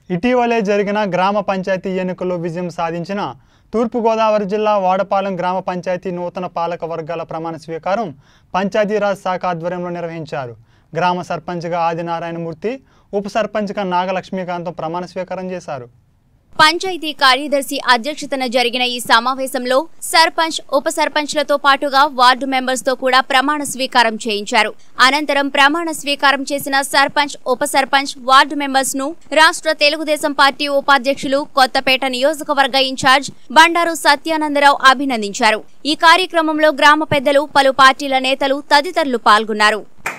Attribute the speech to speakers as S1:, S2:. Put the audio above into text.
S1: ఇటీవలే జరిగిన గ్రామ పంచాయతీ ఎన్నికల్లో విజయం సాధించిన తూర్పుగోదావరి జిల్లా వాడపాలెం గ్రామ పంచాయతీ నూతన పాలక వర్గాల ప్రమాణ స్వీకారం పంచాయతీరాజ్ శాఖ ఆధ్వర్యంలో నిర్వహించారు గ్రామ సర్పంచ్గా ఆదినారాయణమూర్తి ఉప సర్పంచ్గా నాగలక్ష్మీకాంతం ప్రమాణ స్వీకారం చేశారు
S2: పంచాయతీ కార్యదర్శి అధ్యక్షతన జరిగిన ఈ సమావేశంలో సర్పంచ్ ఉప సర్పంచ్లతో పాటుగా వార్డు మెంబర్స్ తో కూడా ప్రమాణ స్వీకారం చేయించారు అనంతరం ప్రమాణ స్వీకారం చేసిన సర్పంచ్ ఉప సర్పంచ్ వార్డు మెంబర్స్ ను రాష్ట్ర తెలుగుదేశం పార్టీ ఉపాధ్యక్షులు కొత్తపేట నియోజకవర్గ ఇన్ఛార్జ్ బండారు సత్యానందరావు అభినందించారు ఈ కార్యక్రమంలో గ్రామ పెద్దలు పలు పార్టీల నేతలు తదితరులు పాల్గొన్నారు